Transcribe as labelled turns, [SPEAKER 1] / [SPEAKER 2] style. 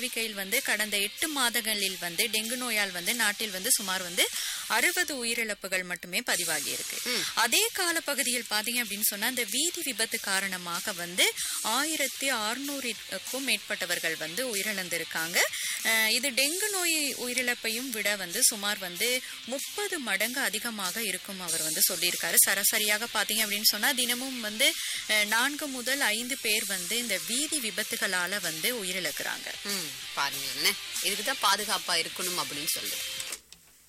[SPEAKER 1] எண்ணிக்கையில் வந்து கடந்த எட்டு மாதங்களில் வந்து டெங்கு நோயால் வந்து நாட்டில் வந்து சுமார் வந்து அறுபது உயிரிழப்புகள் மட்டுமே பதிவாகி இருக்கு அதே காலப்பகுதியில் பாத்தீங்க அப்படின்னு சொன்னா இந்த வீதி விபத்து காரணமாக வந்து ஆயிரத்தி அறுநூறுக்கும் மேற்பட்டவர்கள் வந்து உயிரிழந்திருக்காங்க அஹ் இது டெங்கு நோய் உயிரிழப்பையும் விட வந்து சுமார் வந்து முப்பது மடங்கு அதிகமாக இருக்கும் அவர் வந்து சொல்லியிருக்காரு சராசரியாக பாத்தீங்க அப்படின்னு சொன்னா தினமும் வந்து அஹ், நான்கு முதல் ஐந்து பேர் வந்து இந்த வீதி விபத்துகளால வந்து உயிரிழக்கிறாங்க
[SPEAKER 2] ம் பாருங்க என்ன இதுக்கு தான் பாதுகாப்பா இருக்கணும் அப்படின்னு சொல்லு